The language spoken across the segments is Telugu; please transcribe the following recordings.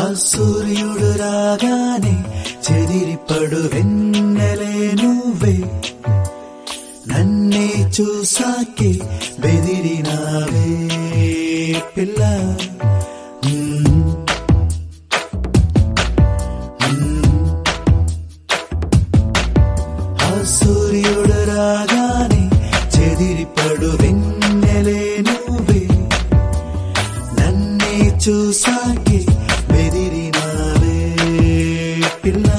సూర్యుడు రాగానే చెదిరిపడు వెన్నెలే నువ్వే నన్నే చూసాకే బెదిరినావే పిల్ల మ్మ్. మ్మ్. ఆ సూర్యుడు రాగానే చెదిరిపడు వెన్నెలే నువ్వే నన్నే చూసాకే బెదిరినావే పిల్ల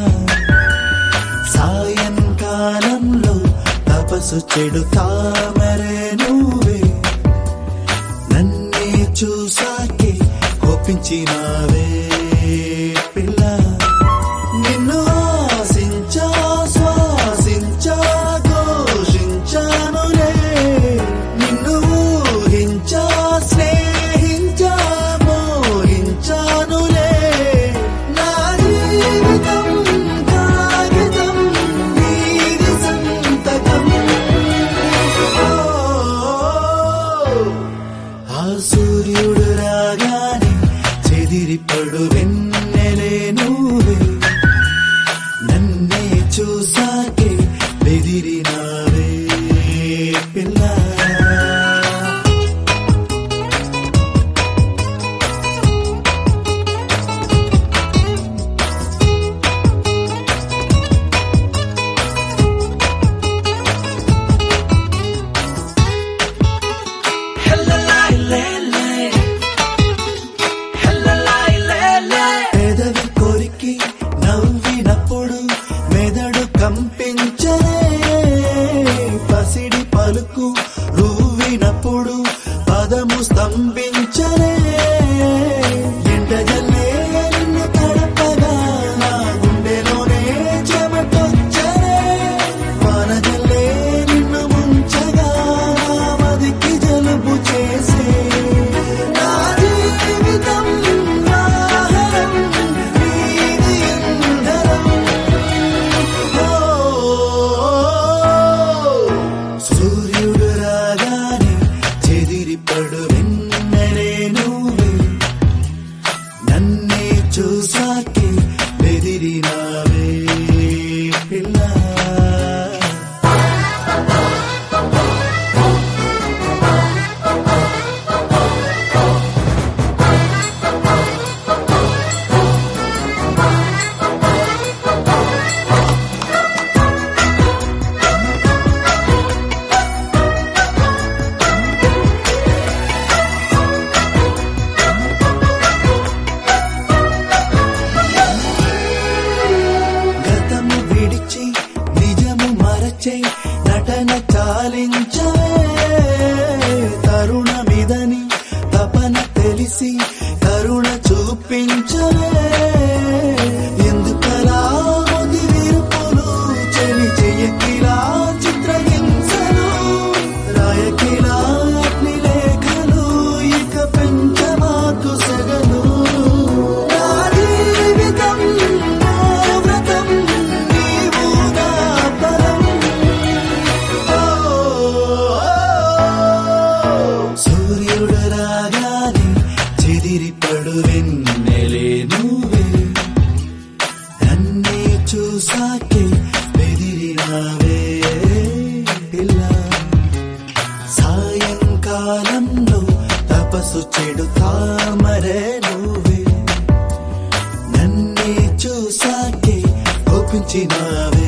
సాయంకాలంలో తపస్సు చెడు తామరే నువ్వే నన్నే చూసాకే కోపించినావే పిల్ల నిన్ను ఆశించా శ్వాసించా ఘోషించానులే నిన్ను ఊహించా స్నేహించా మోహించానులే నా జీవితం కాగితం నీది సంతకం ఓ, ఆ సూర్యుడు రాగానే చెదిరిపడు వెన్నెలే నువ్వే నన్నే చూసాకే బెదిరినావే పిల్ల పెదవి కొరికి నవ్వినప్పుడు మెదడు కంపించలే పసిడి పలుకు రువ్వినప్పుడు పదము స్తంభించలే ఎండజల్లే నిన్ను తడపగా నా గుండెలోనే చెమటొచ్చలే వానజల్లే నిన్ను ముంచగా నా మదికి జలుబు చేసే నా జీవితం ఆహారం నీది ఇంధనం ఓ, సూర్యుడు రాగానే చెదిరిపడు వెన్నెలే నువ్వే నన్నే చూసాకే బెదిరినావే పిల్ల గతము విడిచి నిజము మరచే నటన చాలించవే తరుణమిదని తపన తెలిసి కరుణ చూపించవే ఎందుకలా ముది విరుపులు చెవి చెయ్యకిలా చిత్రహింసలు రాయకిలా అగ్ని లేఖలు ఇక పెంచమాకు సగలు నా జీవితం నా వ్రతం నీవు నా పరం ఓ, సూర్యుడు రాగానే చెదిరిపడు వెన్నెలే నువ్వే నన్నే చూసాకే బెదిరినావే పిల్ల సాయంకాలంలో తపస్సు చెడు తామరే నువ్వే నన్నే చూసాకే కోపించినావే